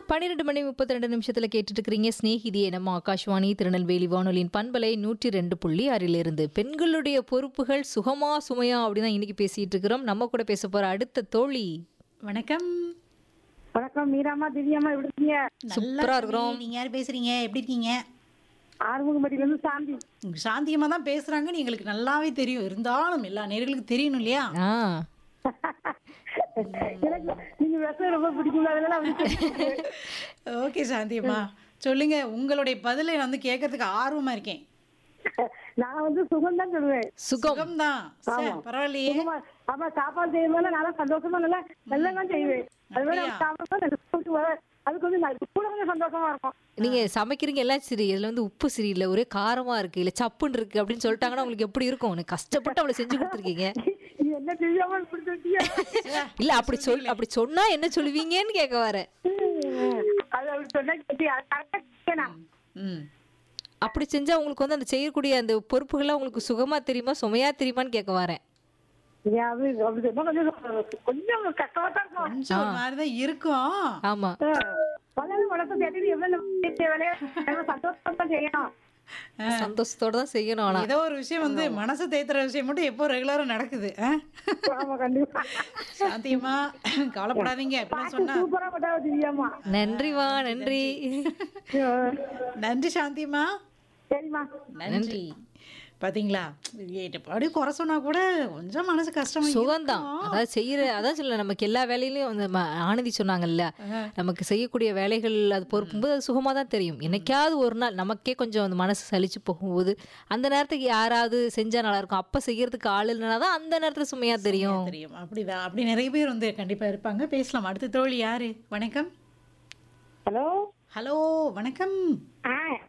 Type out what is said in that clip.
பன்னிரெண்டு மணி முப்பத்தி ரெண்டு நிமிஷத்துல கேட்டுட்டு இருக்கிறீங்க ஸ்நேகிதியே நம்ம ஆகாஷ்வாணி திருநெல்வேலி வானொலியின் பண்பலை நூற்றி ரெண்டு புள்ளி ஆறிலிருந்து பெண்களுடைய பொறுப்புகள் சுகமா சுமையா அப்படின்னு தான் இன்னைக்கு பேசிட்டு இருக்கிறோம் நம்ம கூட பேச போற அடுத்த தோழி வணக்கம் வணக்கம் மீராமா திவ்யாமா எப்படி இருக்கீங்க சூப்பரா இருக்கிறோம் நீங்க யார் பேசுறீங்க எப்படி இருக்கீங்க ஆறுமுகம்பட்டியில இருந்து சாந்தி சாந்தியமா தான் பேசுறாங்கன்னு எங்களுக்கு நல்லாவே தெரியும் இருந்தாலும் எல்லா நேர்களுக்கும் தெரியணும் இல்லையா ஆ எனக்கு நீங்க பேச ரொம்ப பிடிக்கும் அதனால அப்படி சொல்லிட்டேன். ஓகே சாந்தியம்மா சொல்லுங்க உங்களுடைய பதிலை நான் வந்து கேட்கறதுக்கு ஆர்வமா இருக்கேன் நான் வந்து சுகம் தான் சொல்லுவேன் சுகம் சுகம்தான் சே, பரவாயில்லையே சுகமா ஆமா சாப்பாடு செய்யும்போது நல்லா சந்தோஷமா நல்லா நல்லா தான் செய்வேன் அது மாதிரி அப்படியா? சாப்பிடும்போது எனக்கு சுகம் வர- அதுக்கு வந்து நான் கூட கொஞ்சம் சந்தோஷமா இருக்கும் நீங்க சமைக்கிறீங்க எல்லாம் சரி இதுல வந்து உப்பு சரியில்லை ஒரே காரமா இருக்கு இல்ல சப்புன்னு இருக்கு அப்படின்னு சொல்லிட்டாங்கன்னா உங்களுக்கு எப்படி இருக்கும் உனக்கு கஷ்டப்பட்டு அவளை செஞ்சு கொடுத்துருக்கீங்க நீ என்ன திவ்யாமா இப்படி சொல்லிட்டியா இல்ல அப்படி சொல் அப்படி சொன்னா என்ன சொல்லுவீங்கன்னு கேட்க வரேன் அது அப்படி சொன்னா கேட்டியா கரெக்டா கேட்கணும் ம் அப்படி செஞ்சா உங்களுக்கு வந்து அந்த செய்யக்கூடிய அந்த பொறுப்புகள்லாம் உங்களுக்கு சுகமா தெரியுமா சுமையா தெரியுமான்னு கேட்க வரேன் அது அப்படி சொன்னா கொஞ்சம் கொஞ்சம் கஷ்டமா தான் இருக்கும் கொஞ்சம் ஒரு மாதிரி தான் இருக்கும் ஆமா பலரும் வளர்த்து தேடி எவ்வளவு வேலையை நம்ம சந்தோஷமா தான் செய்யணும் சந்தோஷத்தோட தான் செய்யணும் ஆனா ஏதோ ஒரு விஷயம் வந்து மனசை தேத்துற விஷயம் மட்டும் எப்போ ரெகுலரா நடக்குது ஆ? ஆமா கண்டிப்பா சாந்தியம்மா கவலைப்படாதீங்க அப்படிலாம் சொன்னா சூப்பரா பட்டா திவ்யாமா நன்றிவா நன்றி நன்றி சாந்தியம்மா சரிம்மா நன்றி பாத்தீங்களா அப்படியே குறை சொன்னா கூட கொஞ்சம் மனசு கஷ்டமா சுகம்தான் இருக்கும். அதாவது செய்யற அதான் சொல்ல நமக்கு எல்லா வேலையிலயும் அந்த ம- ஆனந்தி சொன்னாங்கல்ல நமக்கு செய்யக்கூடிய வேலைகள் அது பொறுப்பும்போது அது சுகமா தான் தெரியும் என்னைக்காவது ஒரு நாள் நமக்கே கொஞ்சம் அந்த மனசு சலிச்சு போகும்போது அந்த நேரத்துக்கு யாராவது செஞ்சா நல்லா இருக்கும் அப்ப செய்யறதுக்கு ஆள் இல்லைனா தான் அந்த நேரத்துல சுமையா தெரியும் தெரியும் அப்படிதான் அப்படி நிறைய பேர் வந்து கண்டிப்பா இருப்பாங்க பேசலாம் அடுத்த தோழி யாரு வணக்கம் ஹலோ ஹலோ வணக்கம் ஆ